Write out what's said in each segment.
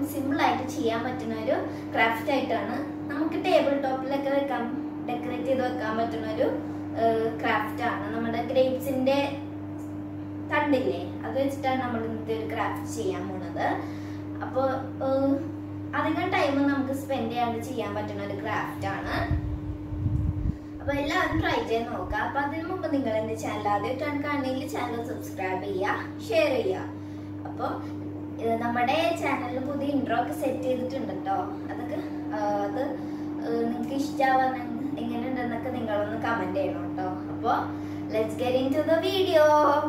Simple ആയിട്ട് ചെയ്യാൻ പറ്റുന്ന ഒരു ക്രാഫ്റ്റ് ആയിട്ടാണ് നമുക്ക് ടേബിൾ ടോപ്പിലൊക്കെ വെക്കാൻ ഡെക്കറേറ്റ് ചെയ്ത് വെക്കാൻ പറ്റുന്ന ഒരു ക്രാഫ്റ്റ് ആണ് നമ്മുടെ ഗ്രേപ്സിന്റെ തണ്ടില്ലേ അത് വെച്ചിട്ടാണ് നമ്മൾ ഇന്നത്തെ ഒരു ക്രാഫ്റ്റ് ചെയ്യാൻ പോണത് അപ്പോൾ അധികം ടൈം നമുക്ക് സ്പെൻഡ് ചെയ്യാണ്ട് ചെയ്യാൻ പറ്റുന്ന ഒരു ക്രാഫ്റ്റ് ആണ് അപ്പൊ എല്ലാവരും ട്രൈ ചെയ്ത് നോക്കാം അപ്പൊ അതിനു മുമ്പ് നിങ്ങൾ എന്റെ ചാനൽ ആദ്യമായിട്ടാണ് കാണുന്നതെങ്കിൽ ചാനൽ സബ്സ്ക്രൈബ് ചെയ്യുക ഷെയർ ചെയ്യുക അപ്പോൾ നമ്മുടെ ചാനലിൽ പുതിയ ഇൻട്രോ ഒക്കെ സെറ്റ് ചെയ്തിട്ടുണ്ട് കേട്ടോ അതൊക്കെ ആ, അത് നിങ്ങൾക്ക് ഇഷ്ടാവാൻ എങ്ങനെയുണ്ടെന്നൊക്കെ നിങ്ങളൊന്ന് കമന്റ് ചെയ്യണം കേട്ടോ അപ്പോൾ let's get into the video വീഡിയോ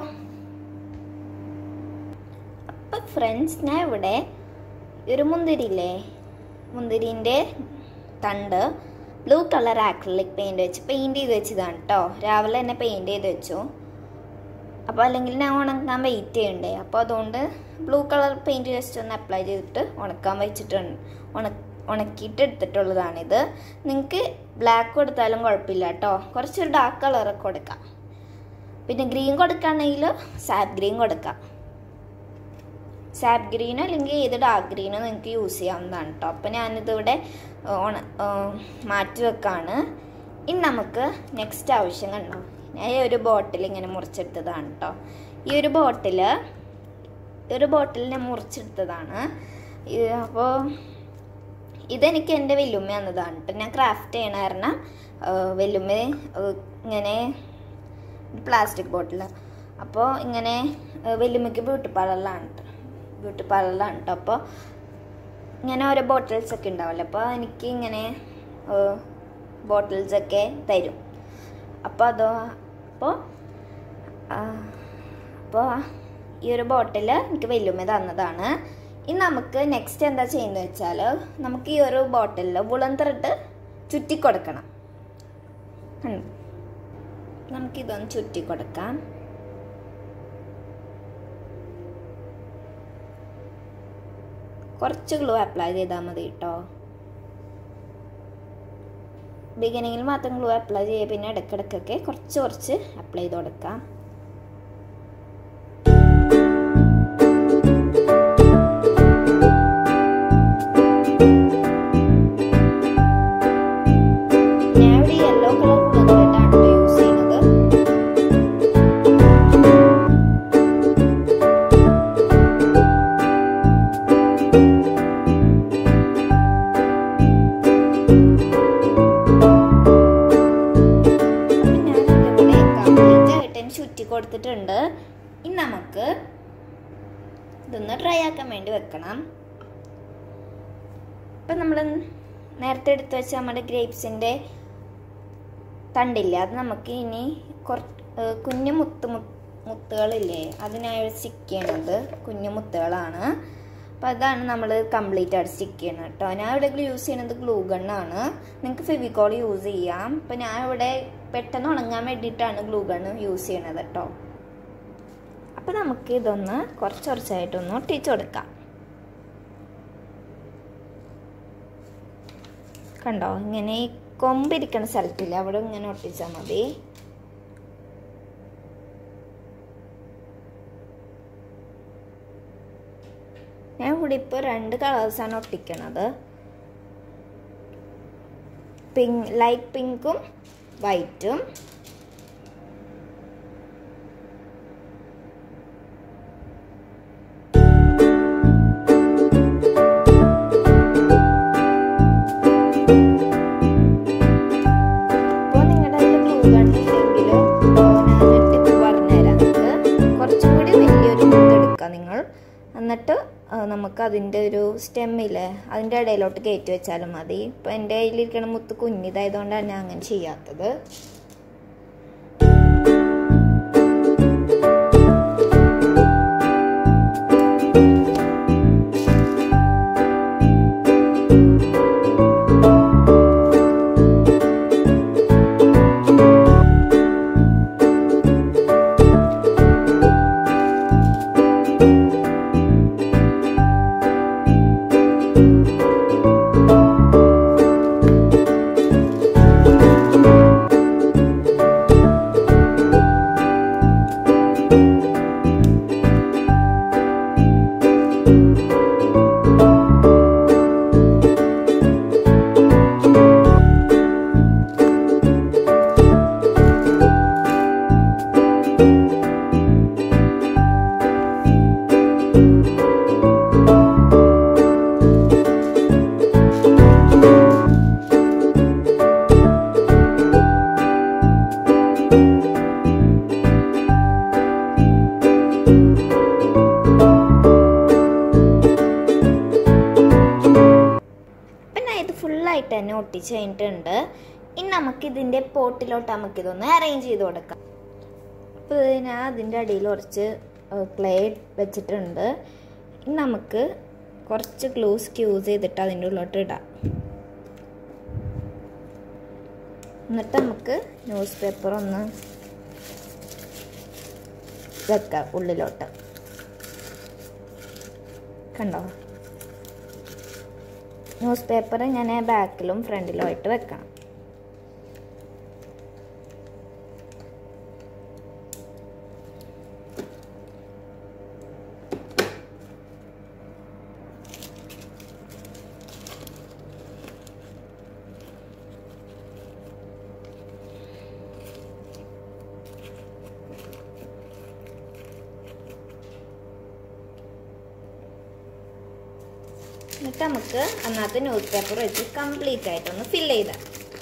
അപ്പൊ ഫ്രണ്ട്സ് ഞാൻ ഇവിടെ ഒരു മുന്തിരിയില്ലേ മുന്തിരിൻ്റെ തണ്ട് ബ്ലൂ കളർ ആക്രിലിക് പെയിന്റ് വെച്ച് പെയിന്റ് ചെയ്ത് വെച്ചതാണ് കേട്ടോ രാവിലെ തന്നെ പെയിന്റ് ചെയ്ത് വെച്ചു അപ്പോൾ അല്ലെങ്കിൽ ഞാൻ ഉണക്കാൻ വെയിറ്റ് ചെയ്യണ്ടേ അപ്പോൾ അതുകൊണ്ട് ബ്ലൂ കളർ പെയിന്റ് ജസ്റ്റ് ഒന്ന് അപ്ലൈ ചെയ്തിട്ട് ഉണക്കാൻ വെച്ചിട്ടുണ്ട് ഉണ ഉണക്കിയിട്ട് എടുത്തിട്ടുള്ളതാണിത് നിങ്ങൾക്ക് ബ്ലാക്ക് കൊടുത്താലും കുഴപ്പമില്ല കേട്ടോ കുറച്ചൊരു ഡാർക്ക് കളറൊക്കെ കൊടുക്കാം പിന്നെ ഗ്രീൻ കൊടുക്കുകയാണെങ്കിൽ സാപ്പ് ഗ്രീൻ കൊടുക്കാം സാപ്പ് ഗ്രീനോ അല്ലെങ്കിൽ ഏത് ഡാർക്ക് ഗ്രീനോ നിങ്ങൾക്ക് യൂസ് ചെയ്യാവുന്നതാണ് കേട്ടോ അപ്പം ഞാനിതിവിടെ ഉണ മാറ്റി വെക്കാണ് ഇനി നമുക്ക് നെക്സ്റ്റ് ആവശ്യം കണ്ടോ ഞാൻ ഈ ഒരു ബോട്ടിൽ ഇങ്ങനെ മുറിച്ചെടുത്തതാണ് കേട്ടോ ഈ ഒരു ബോട്ടിൽ ഒരു ബോട്ടിൽ ഞാൻ മുറിച്ചെടുത്തതാണ് അപ്പോൾ ഇതെനിക്ക് എൻ്റെ വെല്ലുമ്മ തന്നതാണ് കേട്ടോ ഞാൻ ക്രാഫ്റ്റ് ചെയ്യണ കാരണം വെല്ലുമ്മ ഇങ്ങനെ പ്ലാസ്റ്റിക് ബോട്ടിൽ അപ്പോൾ ഇങ്ങനെ വെല്ലുമ്മയ്ക്ക് ബ്യൂട്ടി പാർലറിലാണ് കേട്ടോ ബ്യൂട്ടി പാർലറിലാണ് കേട്ടോ അപ്പോൾ ഇങ്ങനെ ഓരോ ബോട്ടിൽസ് ഒക്കെ ഉണ്ടാവില്ല അപ്പോൾ എനിക്ക് ഇങ്ങനെ ബോട്ടിൽസ് ഒക്കെ തരും അപ്പോൾ അതോ അപ്പോൾ അപ്പോൾ ഈ ഒരു ബോട്ടിൽ എനിക്ക് വെല്ലുമ്മ തന്നതാണ് ഇനി നമുക്ക് നെക്സ്റ്റ് എന്താ ചെയ്യുന്നത് വെച്ചാൽ നമുക്ക് ഈ ഒരു ബോട്ടിലിൽ വുളൻ ത്രെഡ് ചുറ്റി കൊടുക്കണം കണ്ടോ? നമുക്കിതൊന്ന് ചുറ്റി കൊടുക്കാം കുറച്ച് ഗ്ലൂ അപ്ലൈ ചെയ്താൽ മതി കേട്ടോ ബിഗിനിങ്ങിൽ മാത്രം ഗ്ലൂ അപ്ലൈ ചെയ്യുക പിന്നെ ഇടയ്ക്കിടയ്ക്കൊക്കെ കുറച്ച് കുറച്ച് അപ്ലൈ ചെയ്ത് കൊടുക്കാം ഞാൻ ഇവിടെ യെല്ലോ കളർ ത്രെഡാണ് യൂസ് ചെയ്യുന്നത് അപ്പം ഞാനിതിവിടെ കംപ്ലീറ്റ് ആയിട്ട് തന്നെ ചുറ്റി കൊടുത്തിട്ടുണ്ട് ഇനി നമുക്ക് ഇതൊന്ന് ഡ്രൈ ആക്കാൻ വേണ്ടി വെക്കണം ഇപ്പം നമ്മൾ നേരത്തെ എടുത്ത് വെച്ച നമ്മുടെ ഗ്രേപ്സിൻ്റെ തണ്ടില്ലേ അത് നമുക്ക് ഇനി കുറച്ച് കുഞ്ഞു മുത്ത് മുത്ത് മുത്തുകളില്ലേ അതിനായി സ്റ്റിക്ക് ചെയ്യണത് കുഞ്ഞു മുത്തുകളാണ് അപ്പോൾ അതാണ് നമ്മൾ കംപ്ലീറ്റ് ആയിട്ട് സ്റ്റിക്ക് ചെയ്യണം കേട്ടോ ഞാൻ ഇവിടെ യൂസ് ചെയ്യുന്നത് ഗ്ലൂ ഗണ്ണാണ് നിങ്ങൾക്ക് ഫെവിക്കോൾ യൂസ് ചെയ്യാം അപ്പോൾ ഞാൻ ഇവിടെ പെട്ടെന്ന് ഉണങ്ങാൻ വേണ്ടിയിട്ടാണ് ഗ്ലൂ ഗണ്ണ് യൂസ് ചെയ്യണത് കേട്ടോ അപ്പോൾ നമുക്ക് ഇതൊന്ന് കുറച്ച് കുറച്ചായിട്ടൊന്ന് ഒട്ടിച്ചു കൊടുക്കാം കണ്ടോ ഇങ്ങനെ ഈ കൊമ്പിരിക്കുന്ന സ്ഥലത്തില്ല അവിടെ ഇങ്ങനെ ഒട്ടിച്ചാൽ മതി ഞാൻ ഇവിടെ ഇപ്പോൾ രണ്ട് കളേഴ്സാണ് ഒട്ടിക്കണത് പിങ്ക് ലൈറ്റ് പിങ്കും വൈറ്റും അപ്പോൾ നിങ്ങളുടെ കയ്യിൽ ഗ്ലൂ ഗൺ ഇല്ലെങ്കിൽ ഞാൻ ടിപ്പ് പറഞ്ഞുതരാം നിങ്ങൾക്ക് കുറച്ചും കൂടി വലിയൊരു മുത്ത് എടുക്കുക നിങ്ങൾ എന്നിട്ട് ആ, നമുക്ക് അതിൻ്റെ ഒരു സ്റ്റെമ്മില്ലേ അതിൻ്റെ ഇടയിലോട്ട് കയറ്റി വെച്ചാലും മതി ഇപ്പം എൻ്റെ കയ്യിലിരിക്കണ മുത്ത് കുഞ്ഞിതായതുകൊണ്ടാണ് ഞാൻ അങ്ങനെ ചെയ്യാത്തത് ഫുള്ളായിട്ട് തന്നെ ഒട്ടിച്ച് കഴിഞ്ഞിട്ടുണ്ട് ഇനി നമുക്ക് ഇതിൻ്റെ പോട്ടിലോട്ട് നമുക്കിതൊന്ന് അറേഞ്ച് ചെയ്ത് കൊടുക്കാം അപ്പോൾ ഞാൻ അതിൻ്റെ അടിയിൽ കുറച്ച് ക്ലേ വെച്ചിട്ടുണ്ട് ഇനി നമുക്ക് കുറച്ച് ഗ്ലൂസ് യൂസ് ചെയ്തിട്ട് അതിൻ്റെ ഉള്ളിലോട്ട് ഇടാം എന്നിട്ട് നമുക്ക് ന്യൂസ് പേപ്പർ ഒന്ന് വെക്കാം ഉള്ളിലോട്ട് കണ്ടോ ന്യൂസ് പേപ്പർ ഞാൻ ബാക്കിലും ഫ്രണ്ടിലും ആയിട്ട് വെക്കണം എന്നിട്ട് നമുക്ക് അന്നത്തെ ന്യൂസ് പേപ്പർ വെച്ച് കംപ്ലീറ്റ് ആയിട്ടൊന്ന് ഫില്ല് ചെയ്താൽ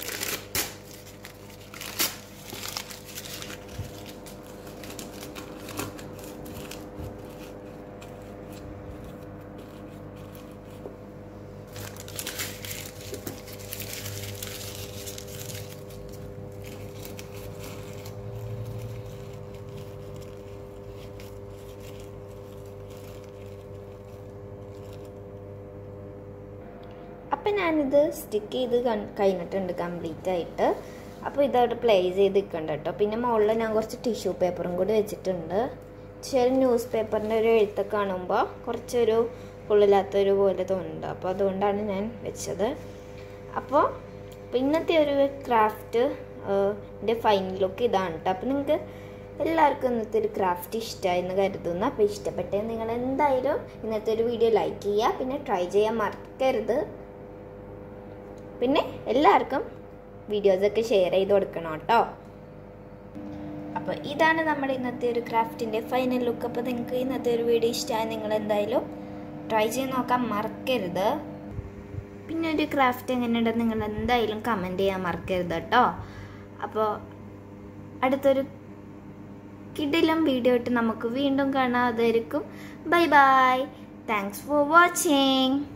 അപ്പം ഞാനിത് സ്റ്റിക്ക് ചെയ്ത് കൺ- കഴിഞ്ഞിട്ടുണ്ട് കംപ്ലീറ്റ് ആയിട്ട് അപ്പോൾ ഇതവിടെ പ്ലേസ് ചെയ്ത് നിൽക്കണ്ട കേട്ടോ പിന്നെ മുകളിൽ ഞാൻ കുറച്ച് ടിഷ്യൂ പേപ്പറും കൂടി വെച്ചിട്ടുണ്ട് ചില ന്യൂസ് പേപ്പറിൻ്റെ ഒരു എഴുത്തൊക്കെ കാണുമ്പോൾ കുറച്ചൊരു കൊള്ളില്ലാത്തൊരു പോലെ തോന്നുന്നുണ്ട് അപ്പോൾ അതുകൊണ്ടാണ് ഞാൻ വെച്ചത് അപ്പോൾ അപ്പോൾ ഇന്നത്തെ ഒരു ക്രാഫ്റ്റ് എൻ്റെ ഫൈനൽ ലുക്ക് ഇതാണ് കേട്ടോ അപ്പോൾ നിങ്ങൾക്ക് എല്ലാവർക്കും ഇന്നത്തെ ഒരു ക്രാഫ്റ്റ് ഇഷ്ടമായി എന്ന് കരുതുന്നു അപ്പോൾ ഇഷ്ടപ്പെട്ടത് നിങ്ങൾ എന്തായാലും ഇന്നത്തെ ഒരു വീഡിയോ ലൈക്ക് ചെയ്യുക പിന്നെ ട്രൈ ചെയ്യാൻ മറക്കരുത് പിന്നെ എല്ലാവർക്കും വീഡിയോസൊക്കെ ഷെയർ ചെയ്ത് കൊടുക്കണം കേട്ടോ അപ്പോൾ ഇതാണ് നമ്മുടെ ഇന്നത്തെ ഒരു ക്രാഫ്റ്റിൻ്റെ ഫൈനൽ ലുക്ക് അപ്പോൾ നിങ്ങൾക്ക് ഇന്നത്തെ ഒരു വീഡിയോ ഇഷ്ടമായി നിങ്ങൾ എന്തായാലും ട്രൈ ചെയ്ത് നോക്കാൻ മറക്കരുത് പിന്നെ ഒരു ക്രാഫ്റ്റ് എങ്ങനെയുണ്ടെന്ന് നിങ്ങൾ എന്തായാലും കമൻറ്റ് ചെയ്യാൻ മറക്കരുത് കേട്ടോ അപ്പോൾ അടുത്തൊരു കിടിലം വീഡിയോ ഇട്ട് നമുക്ക് വീണ്ടും കാണാം അതായിരിക്കും bye bye thanks for watching